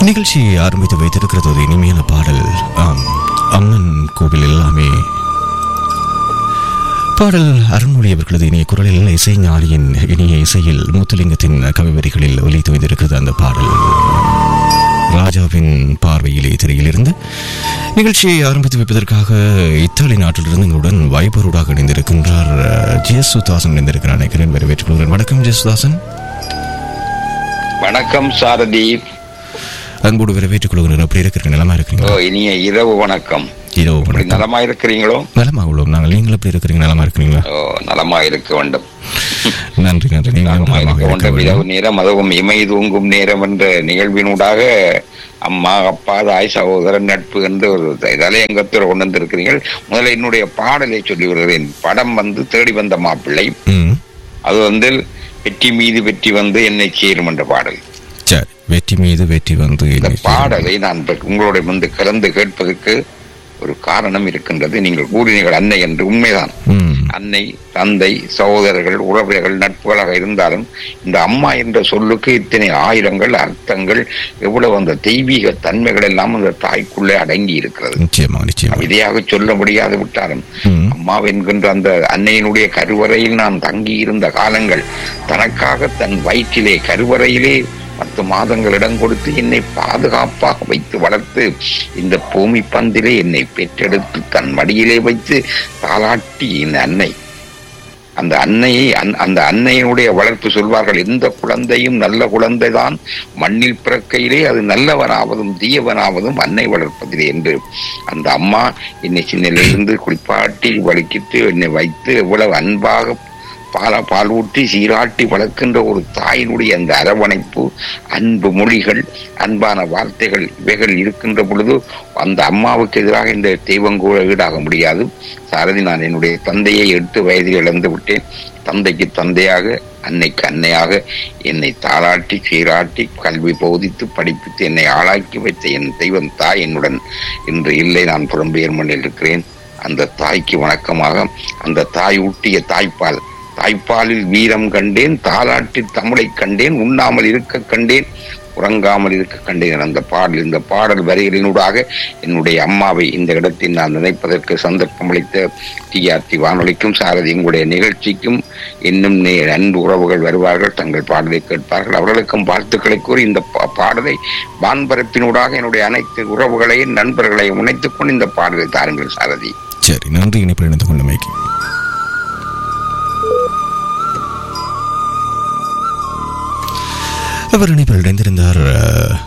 நிகழ்ச்சியை ஆரம்பித்து வைத்திருக்கிறது ஒரு இனிமையான பாடல் ஆம் அம்மன் கோவில் எல்லாமே பாடல் அருண்மொழி அவர்களது இனிய குரலில் இசை ஞானியின் இனிய இசையில் முத்துலிங்கத்தின் கவிவரிகளில் ஒலித்து வைத்திருக்கிறது அந்த பாடல் ராஜாவின் பார்வையிலே திரையிலிருந்து நிகழ்ச்சியை ஆரம்பித்து வைப்பதற்காக இத்தாலி நாட்டிலிருந்து எங்களுடன் வைபரோடாக இணைந்திருக்கின்றார் ஜெயசுதாசன் இணைந்திருக்கிறார் நினைக்கிறேன் வரவேற்றுக் கொள்கிறேன் வணக்கம் ஜெயசுதாசன் வணக்கம் சாரதி அன்போடு வரவேற்றுக் கொள்கிறேன் அப்படி இருக்கிறீங்க நலமா ஓ இருக்கிறீங்களா இனிய இரவு வணக்கம் இதோ இப்படி வணக்கம் நலமா இருக்கிறீங்களோ நலமா உள்ளோம் நாங்கள் நீங்கள் எப்படி இருக்கிறீங்க நலமா இருக்கிறீங்களா ஓ நலமா இருக்க வேண்டும் நன்றி நன்றி நீங்கள் நலமா நலமாக இருக்க இருக்க வேண்டும் இரவு வேண்டும் நேரம் அதுவும் இமை தூங்கும் நேரம் என்ற நிகழ்வினூடாக அம்மா அப்பா தாய் சகோதரன் நட்பு என்று ஒரு தலையங்கத்தில் கொண்டு வந்திருக்கிறீர்கள் முதல்ல என்னுடைய பாடலை சொல்லி வருகிறேன் படம் வந்து தேடி வந்த மாப்பிள்ளை ம் அது வந்து வெற்றி மீது வெற்றி வந்து என்னை சேரும் என்ற பாடல் சரி வெற்றி மீது வெற்றி வந்து இந்த என்னை பாடலை நான் இப்ப உங்களோட வந்து கலந்து கேட்பதற்கு ஒரு காரணம் இருக்கின்றது நீங்கள் கூறினீர்கள் அன்னை என்று உண்மைதான் ம் அன்னை தந்தை சகோதரர்கள் உறவுகள் நட்புகளாக இருந்தாலும் இந்த அம்மா என்ற சொல்லுக்கு இத்தனை ஆயிரங்கள் அர்த்தங்கள் எவ்வளவு அந்த தெய்வீக தன்மைகள் எல்லாம் அந்த தாய்க்குள்ளே அடங்கி இருக்கிறது நிச்சயமா நிச்சயமா விதையாக சொல்ல முடியாது விட்டாலும் ம் அம்மா என்கின்ற அந்த அன்னையினுடைய கருவறையில் நான் தங்கி இருந்த காலங்கள் தனக்காக தன் வயிற்றிலே கருவறையிலே பத்து மாதங்கள் இடம் கொடுத்து என்னை பாதுகாப்பாக வைத்து வளர்த்து இந்த பூமி பந்திலே என்னை பெற்றெடுத்து தன் மடியிலே வைத்து தாளாட்டி இந்த அன்னை அந்த அன்னையை அன்- அந்த அன்னையினுடைய வளர்ப்பு சொல்வார்கள் எந்த குழந்தையும் நல்ல குழந்தைதான் மண்ணில் பிறக்கையிலே அது நல்லவனாவதும் தீயவனாவதும் அன்னை வளர்ப்பதிலே என்று அந்த அம்மா என்னை சின்னிலிருந்து குளிப்பாட்டி வலிக்கிட்டு என்னை வைத்து எவ்வளவு அன்பாக பால பால் ஊற்றி சீராட்டி வளர்க்கின்ற ஒரு தாயினுடைய அந்த அரவணைப்பு அன்பு மொழிகள் அன்பான வார்த்தைகள் இவைகள் இருக்கின்ற பொழுது அந்த அம்மாவுக்கு எதிராக இந்த தெய்வம் கூட ஈடாக முடியாது சாரதி நான் என்னுடைய தந்தையை எட்டு வயதில் இழந்து விட்டேன் தந்தைக்கு தந்தையாக அன்னைக்கு அன்னையாக என்னை தாளாட்டி சீராட்டி கல்வி போதித்து படிப்பித்து என்னை ஆளாக்கி வைத்த என் தெய்வம் தாய் என்னுடன் இன்று இல்லை நான் புலம்பெயர் மண்ணில் இருக்கிறேன் அந்த தாய்க்கு வணக்கமாக அந்த தாய் ஊட்டிய தாய்ப்பால் தாய்ப்பாலில் வீரம் கண்டேன் தாலாட்டில் தமிழை கண்டேன் உண்ணாமல் இருக்க கண்டேன் உறங்காமல் இருக்க கண்டேன் அந்த பாடல் இந்த பாடல் வரிகளினூடாக என்னுடைய அம்மாவை இந்த இடத்தில் நான் நினைப்பதற்கு சந்தர்ப்பம் அளித்த டிஆர்டி வானொலிக்கும் சாரதி உங்களுடைய நிகழ்ச்சிக்கும் இன்னும் நே- அன்பு உறவுகள் வருவார்கள் தங்கள் பாடலை கேட்பார்கள் அவர்களுக்கும் வாழ்த்துக்களை கூறி இந்த பா- பாடலை வான்பரப்பினூடாக என்னுடைய அனைத்து உறவுகளையும் நண்பர்களையும் இணைத்துக் கொண்டு இந்த பாடலை தாருங்கள் சாரதி சரி நன்றி இணைப்பில் இணைந்து கொண்டமைக்கு அவர் இணைப்பில் இணைந்திருந்தார் அஹ்,